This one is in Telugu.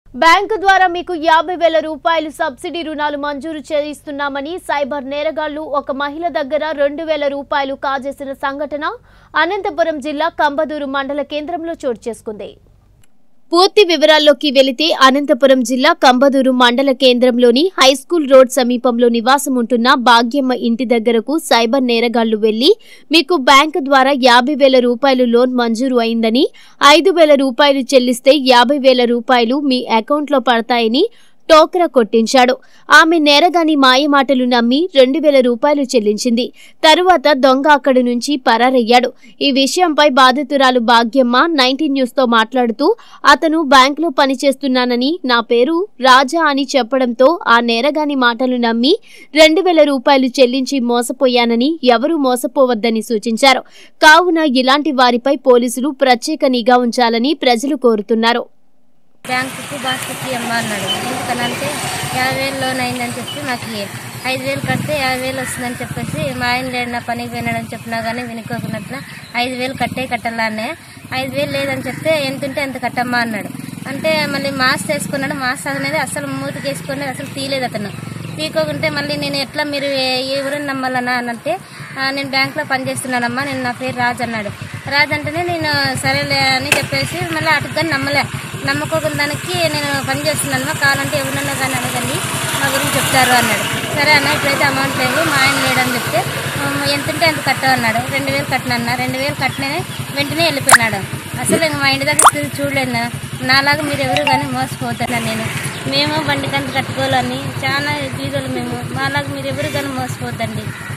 బ్యాంకు ద్వారా మీకు యాభై వేల రూపాయలు సబ్సిడీ రుణాలు మంజూరు చేయిస్తున్నామని సైబర్ నేరగాళ్లు ఒక మహిళ దగ్గర రెండు వేల రూపాయలు కాజేసిన సంఘటన అనంతపురం జిల్లా కంబదూరు మండల కేంద్రంలో చోటు చేసుకుంది పూర్తి వివరాల్లోకి వెళితే అనంతపురం జిల్లా కంబదూరు మండల కేంద్రంలోని హైస్కూల్ రోడ్ సమీపంలో నివాసం ఉంటున్న భాగ్యమ్మ ఇంటి దగ్గరకు సైబర్ నేరగాళ్లు వెళ్లి మీకు బ్యాంకు ద్వారా యాభై వేల రూపాయలు లోన్ మంజూరు అయిందని ఐదు వేల రూపాయలు చెల్లిస్తే యాభై వేల రూపాయలు మీ అకౌంట్లో పడతాయని టోకరా కొట్టించాడు ఆమె నేరగాని మాయమాటలు నమ్మి రెండు వేల రూపాయలు చెల్లించింది తరువాత దొంగ అక్కడి నుంచి పరారయ్యాడు ఈ విషయంపై బాధితురాలు భాగ్యమ్మ నైన్టీన్ న్యూస్ తో మాట్లాడుతూ అతను బ్యాంకులో పనిచేస్తున్నానని నా పేరు రాజా అని చెప్పడంతో ఆ నేరగాని మాటలు నమ్మి రెండు వేల రూపాయలు చెల్లించి మోసపోయానని ఎవరూ మోసపోవద్దని సూచించారు కావున ఇలాంటి వారిపై పోలీసులు ప్రత్యేక నిఘా ఉంచాలని ప్రజలు కోరుతున్నారు బ్యాంకుకి బాస్కెట్కి అమ్మ అన్నాడు ఎందుకనంటే యాభై వేలు లోన్ అయిందని చెప్పి మాకు ఐదు వేలు కడితే యాభై వేలు వస్తుందని చెప్పేసి మా ఆయన లేడు నా పనికి పోయినాడని చెప్పినా కానీ వినుకోకున్నట్ల ఐదు వేలు కట్టే కట్టాలనే ఐదు వేలు లేదని చెప్తే ఎంత ఉంటే ఎంత కట్టమ్మా అన్నాడు అంటే మళ్ళీ మాస్ వేసుకున్నాడు మాస్ అనేది అసలు మూతికి వేసుకునేది అసలు తీయలేదు అతను తీకోకుంటే మళ్ళీ నేను ఎట్లా మీరు ఏ- ఎవరిని నమ్మాలన్నా అని అంటే "ఆ, నేను బ్యాంక్లో పనిచేస్తున్నానమ్మా నేను నా పేరు రాజు అన్నాడు రాజు అంటేనే నేను సరేలే అని చెప్పేసి మళ్ళీ అటుకు కానీ నమ్మలే నమ్మకోకుండా దానికి నేను పని చేస్తున్నానమ్మా కావాలంటే ఎవరన్నా కానీ అడగండి మా గురించి చెప్తారు అన్నాడు సరే అన్న ఇప్పుడైతే అమౌంట్ లేదు మా ఆయన లేడని చెప్తే "ఉమ్, ఎంత ఉంటే అంత కట్టవు అన్నాడు రెండు వేలు కట్టినన్న రెండు వేలు కట్టిననే వెంటనే వెళ్ళిపోయినాడు అసలు ఇంక మా ఇంటి దగ్గర తిరిగి చూడలేదు నా. నాలాగా మీరు ఎవరు కానీ మోసపోతాను నేను మేము బండి కంత కట్టుకోవాలని చాలా బీదలు మేము మాలాగా మీరు ఎవరు కానీ మోసపోతండి